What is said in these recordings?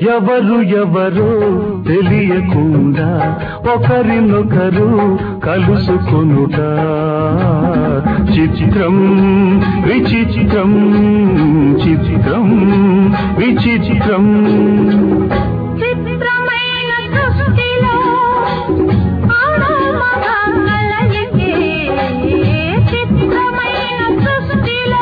ఎవరు ఎవరో తెలియకుండా ఒకరినొకరు కలుసుకొనుట చిత్రం విచిత్రం చిత్రం విచిత్రం చిత్రమైన సృష్టిలో ఆడమగలయకే చిత్రమైన సృష్టిలో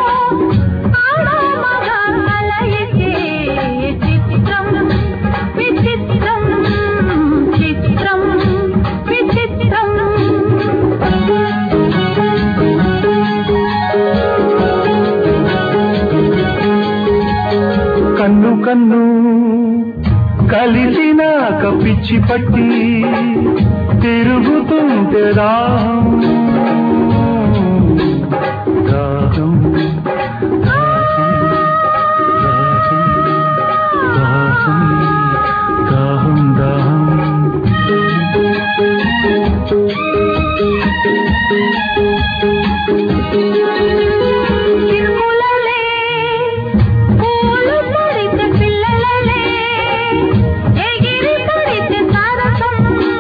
ఆడమగలయకే చిత్రం విచిత్రం చిత్రం విచిత్రం కన్ను కన్ను కలిసినాక పిచ్చి పట్టి తిరుగుతుంటే రాహం రాగం రాగం రాగం రాగం రాగం చిరుకులలే పూలు పడితే పిల్లలలే ఎగిరి పడితే సరసం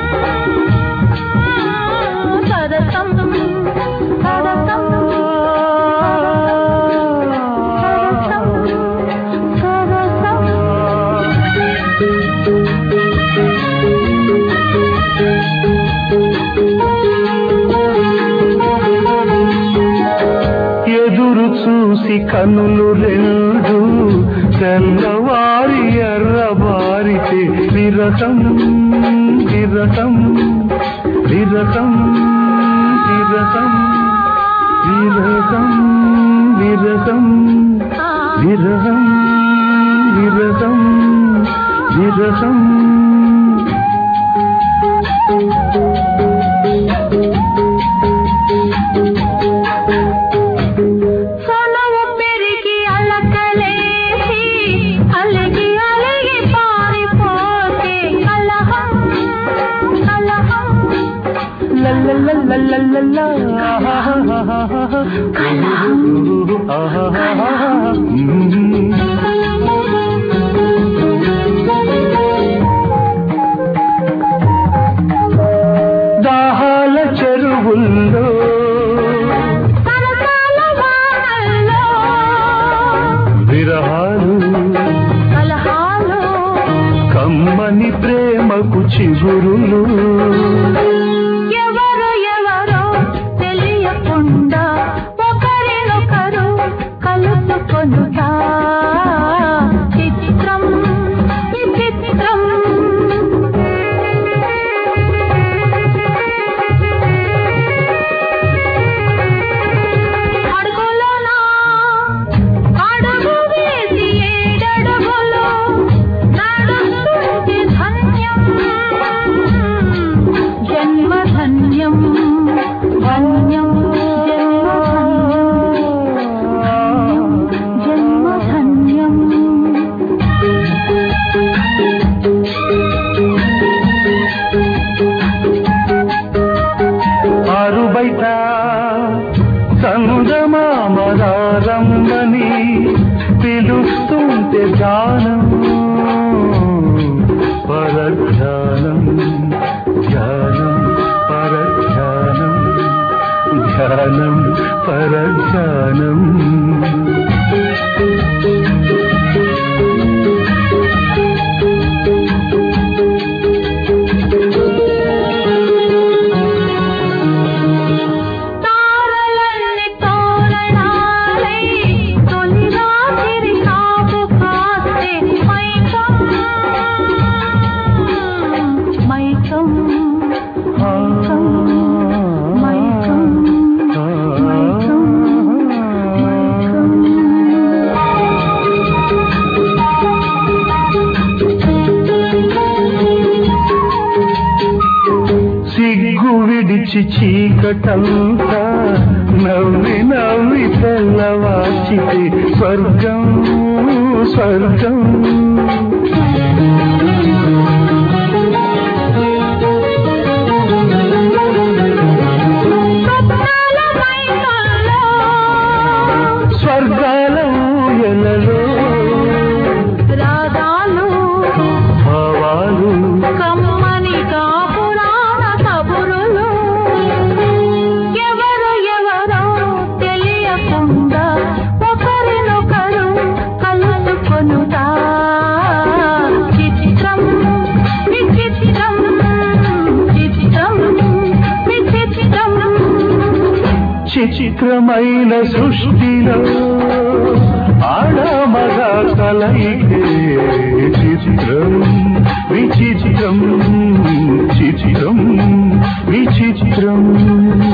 సరసం సరసం సరసం ఎదురు చూసి కనులు రెండు తెల్లవారి ఎర్రబారితే విరసం విరసం విరసం విరసం విరసం విరసం విరసం విరసం విరసం సొనవు పెరిగి అలకలేసి అలిగి అలిగి పారిపోతే కలహం కలహం లల్లల్లల్లల్లల్ల. కలహం దాహాల చెరువుల్లో సరసాల వానల్లో విరహాలు కలహాలు కమ్మని ప్రేమకు చిగురులు ఎవరు ఎవరో తెలియకుండా ఒకరినొకరు కలుసుకొనుతా చిత్రం విచిత్రం అడుగులోన అడుగు వేసి ఏడడుగులు నడుస్తుంటే ధన్యం జన్మ ధన్యం ధన్యం జన్మ ధన్యం జన్మ ధన్యం ఆరు బయట సంగమామరారంభని పిలుస్తుంటే ధ్యానం పరధ్యానం ధ్యానం పరధ్యానం ధ్యానం పరధ్యానం తారలన్ని తోరణాలై తొలి రాత్రి కాపు కాస్తే మైకం మైకం మైకం మైకం మైకం మైకం సిగ్గు విడిచి చీకటంతా నవ్వి నవ్వి తెల్లవాచితే స్వర్గం స్వర్గం స్వప్నాల మైకంలో స్వర్గాల ఊయలలో రాగాలు విచిత్రమైన సృష్టిలో ఆడమగ కలయికే చిత్రం విచిత్రం చిత్రం విచిత్రం